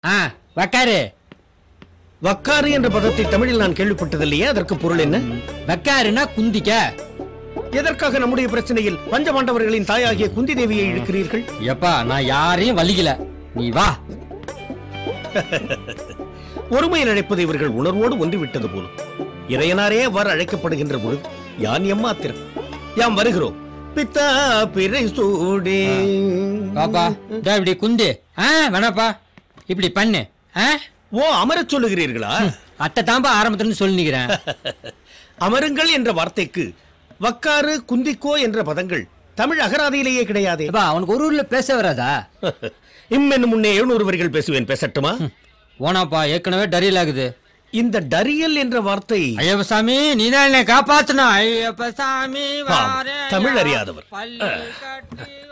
ஆ வக்காரு வக்காறு என்ற பதத்தை தமிழில் நான் கேள்விப்பட்டதில்லையே அதற்கு பொருள் என்ன வக்காருன்னா குந்திக்க எதற்காக நம்முடைய பிரச்சனையில் பஞ்சபாண்டவர்களின் தாயாகிய குந்தி தேவியை இழுக்கிறீர்கள் எப்பா நான் யாரையும் வலிக்கல நீ வா ஒருமை அழைப்பது இவர்கள் உணர்வோடு ஒன்று விட்டது போலும் இறையனாரே அவ்வாறு அழைக்கப்படுகின்ற பொழுது யான் எம்மாத்திரம் யாம் வருகிறோம் பித்தா பிறை சூடே பாப்பா இதோ இப்படி குந்து ஆ வேணாப்பா இப்படி பண்ணு ஆ ஓ அமரச் சொல்லுகிறீர்களா அத்தை தாம்பா ஆரம்பத்துல இருந்து சொல்லி நிக்கிறேன் அமருங்கள் என்ற வார்த்தைக்கு வக்காறு குந்திக்கோ என்ற பதங்கள் தமிழ் அகராதியிலேயே கிடையாதே எப்பா அவனுக்கு ஒரு ஊர்ல பேச வராதா இம்மென்னு முன்னே எழுநூறு வரிகள் பேசுவேன் பேசட்டுமா ஓனாப்பா ஏற்கனவே டரியல் ஆகுது இந்த டரியல் என்ற வார்த்தை ஐயப்ப சாமி நீதான் என்னை காப்பாத்தணும் ஐயப்ப சாமி ஆம், வாரேயா, தமிழ் அறியாதவர். பள்ளி கட்டி